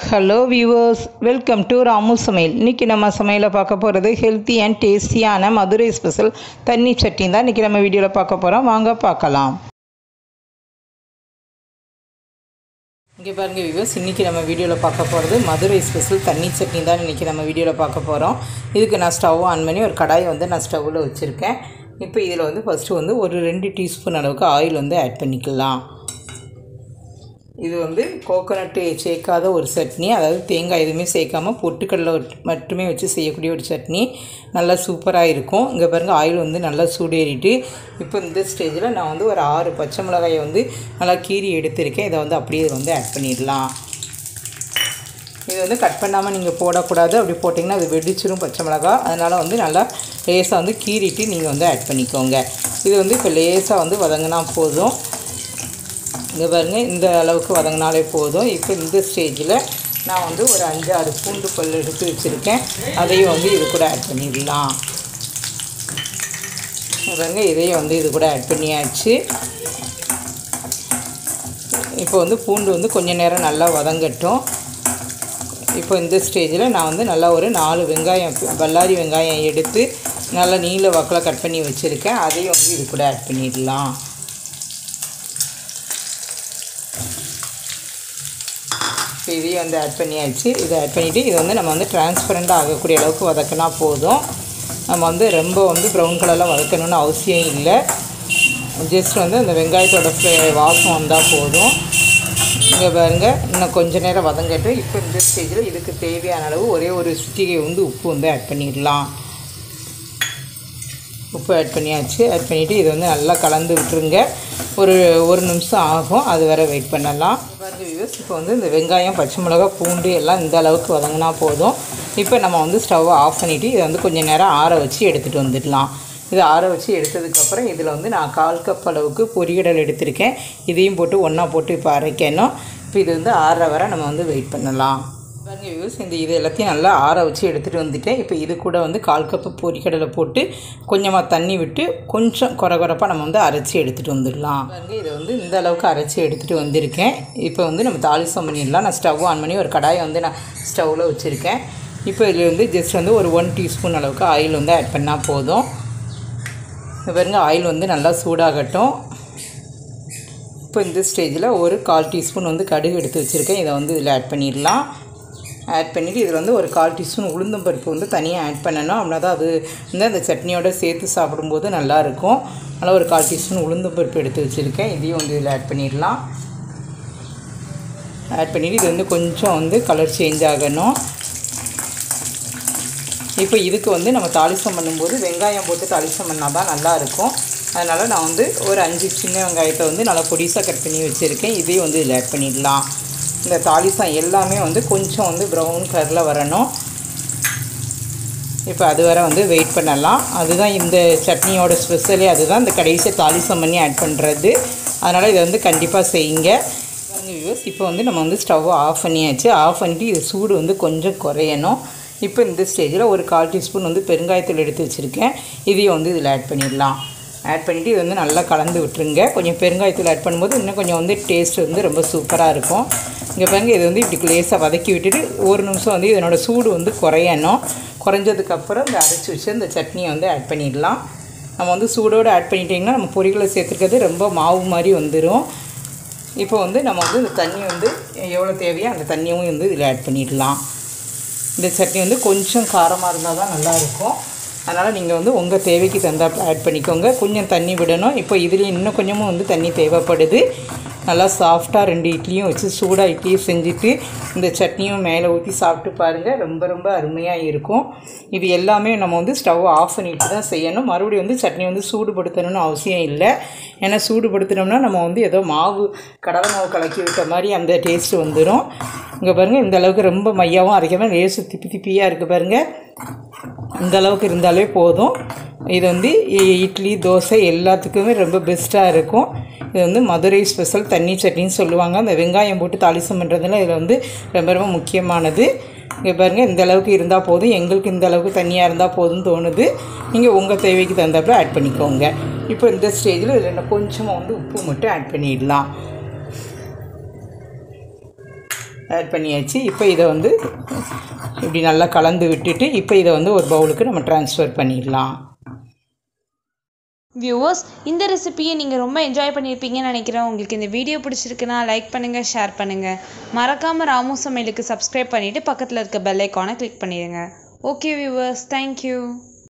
hello viewers welcome to Ramu சமையல் இன்றைக்கி நம்ம சமையலை பார்க்க போகிறது ஹெல்த்தி அண்ட் டேஸ்டியான மதுரை ஸ்பெஷல் தண்ணி சட்னி தான் இன்றைக்கி நம்ம வீடியோவில் பார்க்க போகிறோம் வாங்க பார்க்கலாம் இங்கே பாருங்க வியூவர்ஸ் இன்றைக்கி நம்ம வீடியோவில் பார்க்க போகிறது மதுரை ஸ்பெஷல் தண்ணி சட்னி தான் இன்றைக்கி நம்ம வீடியோவில் பார்க்க போகிறோம் இதுக்கு நான் ஸ்டவ் ஆன் பண்ணி ஒரு கடாயை வந்து நான் ஸ்டவ்வில் வச்சுருக்கேன் இப்போ இதில் வந்து ஃபஸ்ட்டு வந்து ஒரு ரெண்டு டீஸ்பூன் அளவுக்கு ஆயில் வந்து ஆட் பண்ணிக்கலாம் இது வந்து கோகோனட்டு சேர்க்காத ஒரு சட்னி அதாவது தேங்காய் எதுவுமே சேர்க்காமல் பொட்டுக்கடலை மட்டுமே வச்சு செய்யக்கூடிய ஒரு சட்னி நல்லா சூப்பராக இருக்கும் இங்கே பாருங்கள் ஆயில் வந்து நல்லா சூடேறிட்டு இப்போ இந்த ஸ்டேஜில் நான் வந்து ஒரு ஆறு பச்சை மிளகாயை வந்து நல்லா கீறி எடுத்திருக்கேன் இதை வந்து அப்படியே வந்து ஆட் பண்ணிடலாம் இது வந்து கட் பண்ணாமல் நீங்கள் போடக்கூடாது அப்படி போட்டிங்கன்னா அது வெடிச்சிரும் பச்சை மிளகா அதனால் வந்து நல்லா லேசாக வந்து கீறிட்டு நீங்கள் வந்து ஆட் பண்ணிக்கோங்க இது வந்து இப்போ லேசாக வந்து வதங்கினா போதும் இங்கே பாருங்கள் இந்த அளவுக்கு வதங்கினாலே போதும் இப்போ இந்த ஸ்டேஜில் நான் வந்து ஒரு அஞ்சு ஆறு பூண்டு பல் எடுத்து வச்சுருக்கேன் அதையும் வந்து இது கூட ஆட் பண்ணிடலாம் பாருங்க இதையும் வந்து இது கூட ஆட் பண்ணியாச்சு இப்போ வந்து பூண்டு வந்து கொஞ்ச நேரம் நல்லா வதங்கட்டும் இப்போ இந்த ஸ்டேஜில் நான் வந்து நல்லா ஒரு நாலு வெங்காயம் பல்லாரி வெங்காயம் எடுத்து நல்லா நீல வாக்கில் கட் பண்ணி வச்சுருக்கேன் அதையும் வந்து இது கூட ஆட் பண்ணிடலாம் இப்போ இதையும் வந்து ஆட் பண்ணியாச்சு இதை ஆட் பண்ணிவிட்டு இது வந்து நம்ம வந்து டிரான்ஸ்பரண்ட்டாக ஆகக்கூடிய அளவுக்கு வதக்கினா போதும் நம்ம வந்து ரொம்ப வந்து ப்ரௌன் கலரில் வதக்கணும்னு அவசியம் இல்லை ஜஸ்ட் வந்து அந்த வெங்காயத்தோட ஃப்ளே வாசம் வந்தால் போதும் இங்கே பாருங்கள் இன்னும் கொஞ்ச நேரம் வதங்கட்டு இப்போ இந்த ஸ்டேஜில் இதுக்கு தேவையான அளவு ஒரே ஒரு சிட்டிகை வந்து உப்பு வந்து ஆட் பண்ணிடலாம் உப்பு ஆட் பண்ணியாச்சு ஆட் பண்ணிவிட்டு இதை வந்து நல்லா கலந்து விட்டுருங்க ஒரு ஒரு நிமிஷம் ஆகும் அது வரை வெயிட் பண்ணலாம் பாருங்க வியூஸ் இப்போ வந்து இந்த வெங்காயம் பச்சை மிளகா பூண்டு எல்லாம் இந்த அளவுக்கு வதங்கினா போதும் இப்போ நம்ம வந்து ஸ்டவ்வை ஆஃப் பண்ணிவிட்டு இதை வந்து கொஞ்சம் நேரம் ஆற வச்சு எடுத்துகிட்டு வந்துடலாம் இதை ஆற வச்சு எடுத்ததுக்கப்புறம் இதில் வந்து நான் கால் கப் அளவுக்கு பொரியடல் எடுத்திருக்கேன் இதையும் போட்டு ஒன்றா போட்டு இப்போ அரைக்கணும் இப்போ இது வந்து ஆறுற வரை நம்ம வந்து வெயிட் பண்ணலாம் பாருங்க வியூஸ் இந்த இது எல்லாத்தையும் நல்லா ஆற வச்சு எடுத்துகிட்டு வந்துட்டேன் இப்போ இது கூட வந்து கால் கப்பு பொரிக்கடலை போட்டு கொஞ்சமாக தண்ணி விட்டு கொஞ்சம் குறை குறைப்பாக நம்ம வந்து அரைச்சி எடுத்துகிட்டு வந்துடலாம் பாருங்க இதை வந்து இந்த அளவுக்கு அரைச்சி எடுத்துகிட்டு வந்திருக்கேன் இப்போ வந்து நம்ம தாளிசம் பண்ணிடலாம் நான் ஸ்டவ் ஆன் பண்ணி ஒரு கடாயை வந்து நான் ஸ்டவ்வில் வச்சுருக்கேன் இப்போ இதில் வந்து ஜஸ்ட் வந்து ஒரு ஒன் டீஸ்பூன் அளவுக்கு ஆயில் வந்து ஆட் பண்ணால் போதும் பாருங்க ஆயில் வந்து நல்லா சூடாகட்டும் இப்போ இந்த ஸ்டேஜில் ஒரு கால் டீஸ்பூன் வந்து கடுகு எடுத்து வச்சுருக்கேன் இதை வந்து இதில் ஆட் பண்ணிடலாம் ஆட் பண்ணிவிட்டு இதில் வந்து ஒரு கால் டீஸ்பூன் உளுந்தம் பருப்பு வந்து தனியாக ஆட் பண்ணணும் அப்படின்னா தான் அது வந்து அந்த சட்னியோட சேர்த்து சாப்பிடும்போது நல்லாயிருக்கும் அதனால் ஒரு கால் டீஸ்பூன் உளுந்தம் பருப்பு எடுத்து வச்சுருக்கேன் இதையும் வந்து இதில் ஆட் பண்ணிடலாம் ஆட் பண்ணிவிட்டு இது வந்து கொஞ்சம் வந்து கலர் சேஞ்ச் ஆகணும் இப்போ இதுக்கு வந்து நம்ம தாளிசம் பண்ணும்போது வெங்காயம் போட்டு தாளிசம் பண்ணால் தான் நல்லாயிருக்கும் அதனால் நான் வந்து ஒரு அஞ்சு சின்ன வெங்காயத்தை வந்து நல்லா பொடிசாக கட் பண்ணி வச்சுருக்கேன் இதையும் வந்து இதில் ஆட் பண்ணிடலாம் இந்த தாளிசம் எல்லாமே வந்து கொஞ்சம் வந்து ப்ரௌன் கலரில் வரணும் இப்போ அது வரை வந்து வெயிட் பண்ணலாம் அதுதான் இந்த சட்னியோட ஸ்பெஷலே அதுதான் இந்த கடைசியை தாளிசம் பண்ணி ஆட் பண்ணுறது அதனால் இதை வந்து கண்டிப்பாக செய்யுங்க வியூஸ் இப்போ வந்து நம்ம வந்து ஸ்டவ்வை ஆஃப் பண்ணியாச்சு ஆஃப் பண்ணிவிட்டு இது சூடு வந்து கொஞ்சம் குறையணும் இப்போ இந்த ஸ்டேஜில் ஒரு கால் டீஸ்பூன் வந்து பெருங்காயத்தூள் எடுத்து வச்சுருக்கேன் இதையும் வந்து இதில் ஆட் பண்ணிடலாம் ஆட் பண்ணிவிட்டு இது வந்து நல்லா கலந்து விட்டுருங்க கொஞ்சம் பெருங்காயத்தூள் ஆட் பண்ணும்போது இன்னும் கொஞ்சம் வந்து டேஸ்ட் வந்து ரொம்ப சூப்பராக இருக்கும் இங்கே பாருங்க இது வந்து இப்படி லேசாக வதக்கி விட்டுட்டு ஒரு நிமிஷம் வந்து இதனோட சூடு வந்து குறையணும் குறைஞ்சதுக்கப்புறம் இந்த அரைச்சி வச்சு இந்த சட்னியை வந்து ஆட் பண்ணிடலாம் நம்ம வந்து சூடோடு ஆட் பண்ணிட்டிங்கன்னா நம்ம பொரிகளை சேர்த்துருக்கிறது ரொம்ப மாவு மாதிரி வந்துடும் இப்போ வந்து நம்ம வந்து இந்த தண்ணி வந்து எவ்வளோ தேவையோ அந்த தண்ணியும் வந்து இதில் ஆட் பண்ணிடலாம் இந்த சட்னி வந்து கொஞ்சம் காரமாக இருந்தால் தான் நல்லாயிருக்கும் அதனால் நீங்கள் வந்து உங்கள் தேவைக்கு தந்தாப்பில் ஆட் பண்ணிக்கோங்க கொஞ்சம் தண்ணி விடணும் இப்போ இதுலேயும் இன்னும் கொஞ்சமும் வந்து தண்ணி தேவைப்படுது நல்லா சாஃப்டாக ரெண்டு இட்லியும் வச்சு சூடாக இட்லியும் செஞ்சுட்டு இந்த சட்னியும் மேலே ஊற்றி சாப்பிட்டு பாருங்கள் ரொம்ப ரொம்ப அருமையாக இருக்கும் இது எல்லாமே நம்ம வந்து ஸ்டவ் ஆஃப் பண்ணிட்டு தான் செய்யணும் மறுபடியும் வந்து சட்னி வந்து சூடுபடுத்தணும்னு அவசியம் இல்லை ஏன்னா சூடுபடுத்தினோம்னா நம்ம வந்து ஏதோ மாவு கடலை மாவு கலக்கி விட்ட மாதிரி அந்த டேஸ்ட்டு வந்துடும் இங்கே பாருங்கள் இந்த அளவுக்கு ரொம்ப மையாவும் அரைக்காமல் லேசு திப்பி திப்பியாக இருக்குது பாருங்கள் இந்த அளவுக்கு இருந்தாலே போதும் இது வந்து இட்லி தோசை எல்லாத்துக்குமே ரொம்ப பெஸ்ட்டாக இருக்கும் இது வந்து மதுரை ஸ்பெஷல் தண்ணி சட்னின்னு சொல்லுவாங்க அந்த வெங்காயம் போட்டு தாளிசம் பண்ணுறதுல இதில் வந்து ரொம்ப ரொம்ப முக்கியமானது இங்கே பாருங்கள் இந்த அளவுக்கு இருந்தால் போதும் எங்களுக்கு இந்த அளவுக்கு தண்ணியாக இருந்தால் போதும்னு தோணுது நீங்கள் உங்கள் தேவைக்கு தகுந்தாப்புல ஆட் பண்ணிக்கோங்க இப்போ இந்த ஸ்டேஜில் இதில் கொஞ்சமாக வந்து உப்பு மட்டும் ஆட் பண்ணிடலாம் ஆட் பண்ணியாச்சு இப்போ இதை வந்து இப்படி நல்லா கலந்து விட்டுட்டு இப்போ இதை வந்து ஒரு பவுலுக்கு நம்ம ட்ரான்ஸ்ஃபர் பண்ணிடலாம் வியூவர்ஸ் இந்த ரெசிபியை நீங்கள் ரொம்ப என்ஜாய் பண்ணியிருப்பீங்கன்னு நினைக்கிறேன் உங்களுக்கு இந்த வீடியோ பிடிச்சிருக்குன்னா லைக் பண்ணுங்கள் ஷேர் பண்ணுங்கள் மறக்காமல் ராமு சமையலுக்கு சப்ஸ்கிரைப் பண்ணிவிட்டு பக்கத்தில் இருக்க பெல் ஐக்கானை கிளிக் பண்ணிடுங்க ஓகே வியூவர்ஸ் தேங்க்யூ